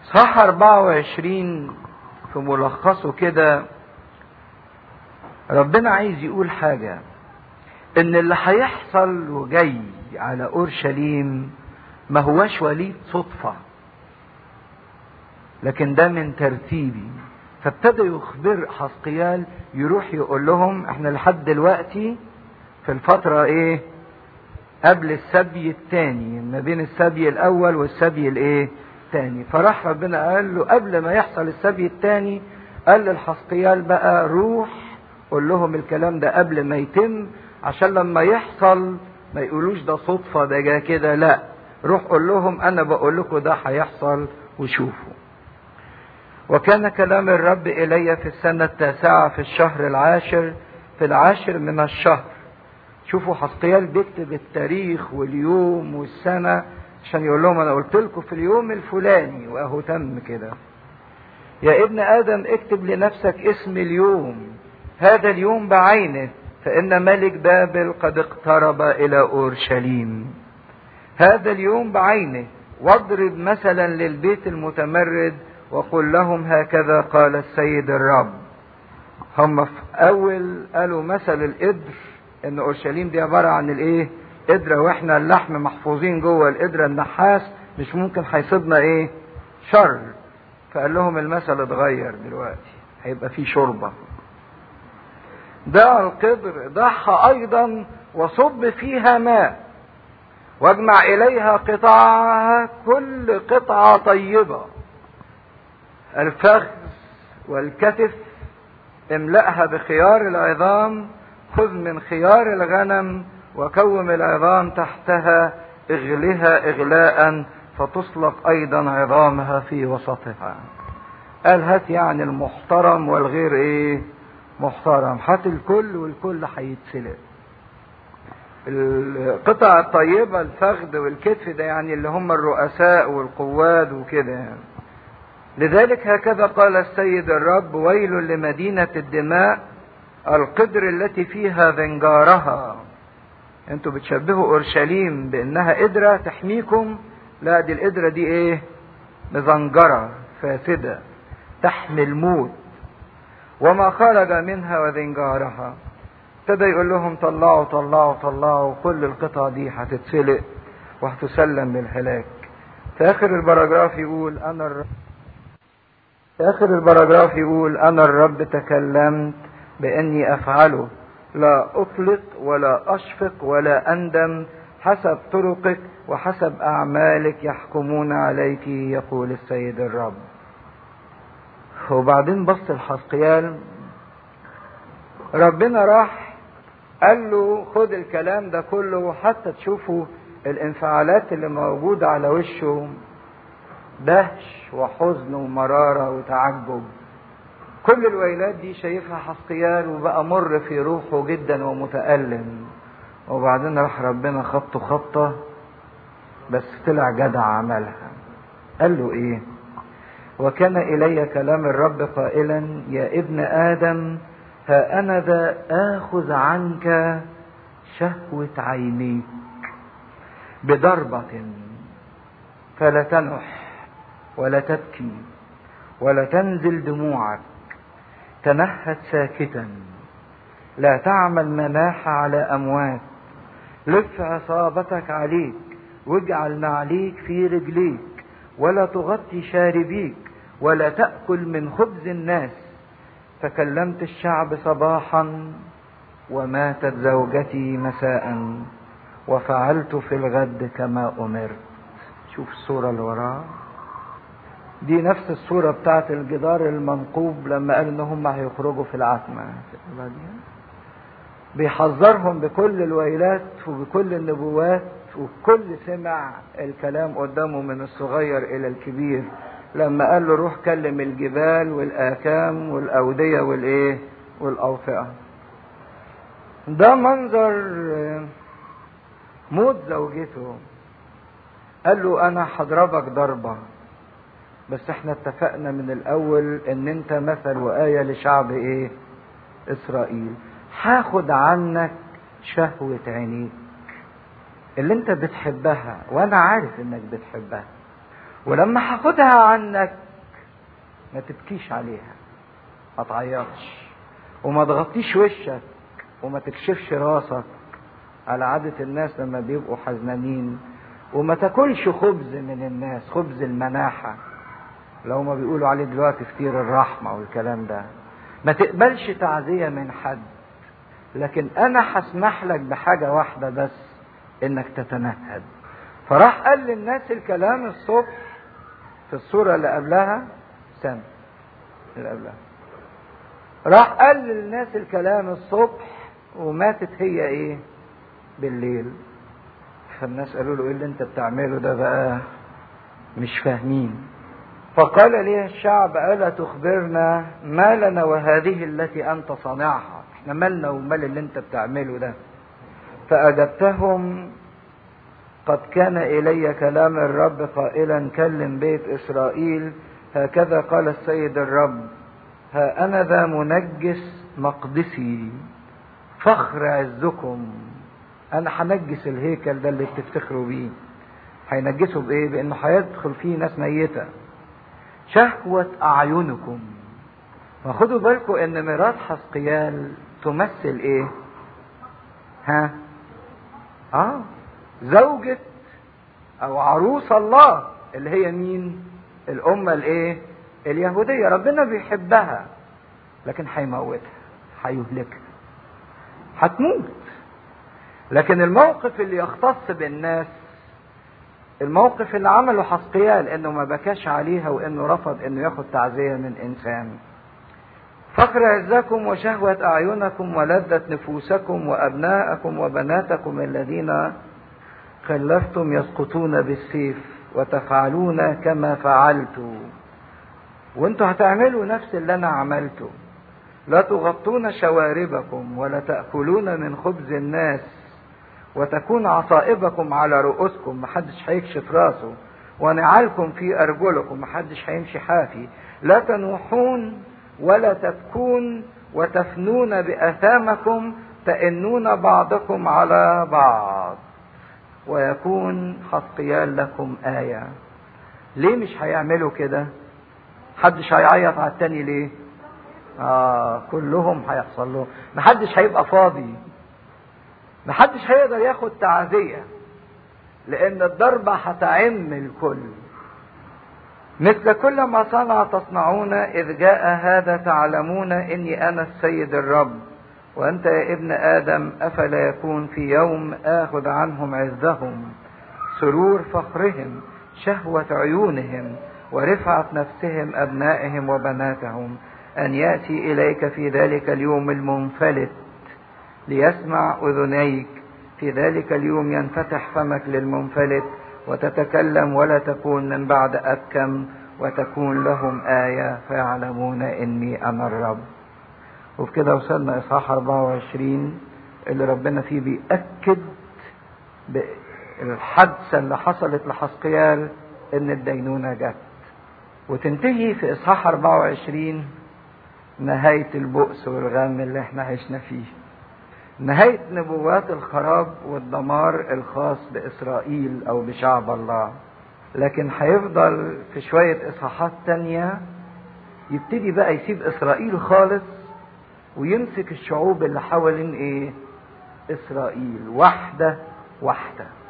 صح 24 في ملخصه كده ربنا عايز يقول حاجة ان اللي هيحصل وجاي على اورشليم ما هواش وليد صدفة لكن ده من ترتيبي فابتدى يخبر حسقيال يروح يقول لهم احنا لحد دلوقتي في الفترة ايه قبل السبي الثاني ما بين السبي الاول والسبي الايه الثاني فراح ربنا قال له قبل ما يحصل السبي الثاني قال للحسقيال بقى روح قول لهم الكلام ده قبل ما يتم عشان لما يحصل ما يقولوش ده صدفة ده جا كده لا روح قول لهم انا بقول لكم ده هيحصل وشوفوا وكان كلام الرب الي في السنة التاسعة في الشهر العاشر في العاشر من الشهر شوفوا حسقيال بيكتب التاريخ واليوم والسنة عشان يقول لهم انا قلت لكم في اليوم الفلاني واهو تم كده يا ابن ادم اكتب لنفسك اسم اليوم هذا اليوم بعينه فان ملك بابل قد اقترب الى اورشليم هذا اليوم بعينه واضرب مثلا للبيت المتمرد وقل لهم هكذا قال السيد الرب هم في اول قالوا مثل القدر ان اورشليم دي عباره عن الايه قدرة واحنا اللحم محفوظين جوه القدرة النحاس مش ممكن هيصيبنا ايه شر فقال لهم المثل اتغير دلوقتي هيبقى فيه شوربة ضع القدر ضعها ايضا وصب فيها ماء واجمع اليها قطعها كل قطعة طيبة الفخذ والكتف املأها بخيار العظام خذ من خيار الغنم وكوم العظام تحتها اغلها اغلاء فتسلق ايضا عظامها في وسطها قال هات يعني المحترم والغير ايه محترم هات الكل والكل هيتسلق القطع الطيبة الفخذ والكتف ده يعني اللي هم الرؤساء والقواد وكده يعني. لذلك هكذا قال السيد الرب ويل لمدينة الدماء القدر التي فيها ذنجارها انتوا بتشبهوا اورشليم بانها قدرة تحميكم لا دي القدرة دي ايه مزنجرة فاسدة تحمل موت وما خرج منها وذنجارها ابتدى يقول لهم طلعوا طلعوا طلعوا كل القطع دي هتتسلق وهتسلم للهلاك في اخر البراجراف يقول انا الرب في اخر البراجراف يقول انا الرب تكلمت باني افعله لا اطلق ولا اشفق ولا اندم حسب طرقك وحسب اعمالك يحكمون عليك يقول السيد الرب وبعدين بص الحسقيال ربنا راح قال له خد الكلام ده كله حتى تشوفوا الانفعالات اللي موجودة على وشه دهش وحزن ومرارة وتعجب كل الويلات دي شايفها حسقيال وبقى مر في روحه جدا ومتألم وبعدين راح ربنا خطه خطة بس طلع جدع عملها قال له ايه وكان الي كلام الرب قائلا يا ابن ادم ها انا ذا اخذ عنك شهوة عينيك بضربة فلا تنح ولا تبكي ولا تنزل دموعك تنهد ساكتا لا تعمل مناحة على أموات لف عصابتك عليك واجعل نعليك في رجليك ولا تغطي شاربيك ولا تأكل من خبز الناس فكلمت الشعب صباحا وماتت زوجتي مساء وفعلت في الغد كما أمرت شوف الصورة اللي وراها دي نفس الصورة بتاعت الجدار المنقوب لما قال ان هم هيخرجوا في العتمة بيحذرهم بكل الويلات وبكل النبوات وكل سمع الكلام قدامه من الصغير الى الكبير لما قال له روح كلم الجبال والاكام والاودية والايه والاوطئة ده منظر موت زوجته قال له انا هضربك ضربه بس احنا اتفقنا من الاول ان انت مثل وآية لشعب ايه اسرائيل هاخد عنك شهوة عينيك اللي انت بتحبها وانا عارف انك بتحبها ولما هاخدها عنك ما تبكيش عليها ما تعيطش وما تغطيش وشك وما تكشفش راسك على عادة الناس لما بيبقوا حزنانين وما تاكلش خبز من الناس خبز المناحة لو ما بيقولوا عليه دلوقتي فطير الرحمة والكلام ده ما تقبلش تعزية من حد لكن انا هسمح لك بحاجة واحدة بس انك تتنهد فراح قال للناس الكلام الصبح في الصورة اللي قبلها سنة اللي قبلها راح قال للناس الكلام الصبح وماتت هي ايه بالليل فالناس قالوا له ايه اللي انت بتعمله ده بقى مش فاهمين فقال لي الشعب ألا تخبرنا ما لنا وهذه التي أنت صانعها احنا مالنا ومال اللي انت بتعمله ده فأجبتهم قد كان إلي كلام الرب قائلا كلم بيت إسرائيل هكذا قال السيد الرب ها أنا ذا منجس مقدسي فخر عزكم أنا هنجس الهيكل ده اللي بتفتخروا بيه هينجسوا بإيه؟ بإنه هيدخل فيه ناس ميتة شهوة أعينكم فخدوا بالكم إن مرات حسقيال تمثل إيه؟ ها؟ آه زوجة أو عروس الله اللي هي مين؟ الأمة الإيه؟ اليهودية ربنا بيحبها لكن هيموتها هيهلكها هتموت لكن الموقف اللي يختص بالناس الموقف اللي عمله حسقيال انه ما بكاش عليها وانه رفض انه ياخد تعزيه من انسان فخر عزكم وشهوة أعينكم ولذة نفوسكم وأبناءكم وبناتكم الذين خلفتم يسقطون بالسيف وتفعلون كما فعلت وانتوا هتعملوا نفس اللي أنا عملته لا تغطون شواربكم ولا تأكلون من خبز الناس وتكون عصائبكم على رؤوسكم محدش هيكشف راسه ونعالكم في أرجلكم محدش هيمشي حافي لا تنوحون ولا تبكون وتفنون بأثامكم تئنون بعضكم على بعض ويكون حسقيال لكم آية ليه مش هيعملوا كده محدش هيعيط على التاني ليه آه كلهم هيحصل لهم محدش هيبقى فاضي محدش هيقدر ياخد تعزية لأن الضربة هتعم الكل مثل كل ما صنع تصنعون إذ جاء هذا تعلمون إني أنا السيد الرب وأنت يا ابن آدم أفلا يكون في يوم آخذ عنهم عزهم سرور فخرهم شهوة عيونهم ورفعة نفسهم أبنائهم وبناتهم أن يأتي إليك في ذلك اليوم المنفلت ليسمع أذنيك في ذلك اليوم ينفتح فمك للمنفلت وتتكلم ولا تكون من بعد أبكم وتكون لهم آية فيعلمون إني أنا الرب وبكده وصلنا إصحاح 24 اللي ربنا فيه بيأكد بالحادثة اللي حصلت لحسقيال إن الدينونة جت وتنتهي في إصحاح 24 نهاية البؤس والغم اللي احنا عشنا فيه نهاية نبوات الخراب والدمار الخاص بإسرائيل أو بشعب الله لكن هيفضل في شوية إصحاحات تانية يبتدي بقى يسيب إسرائيل خالص ويمسك الشعوب اللي حوالين إيه؟ إسرائيل واحدة واحدة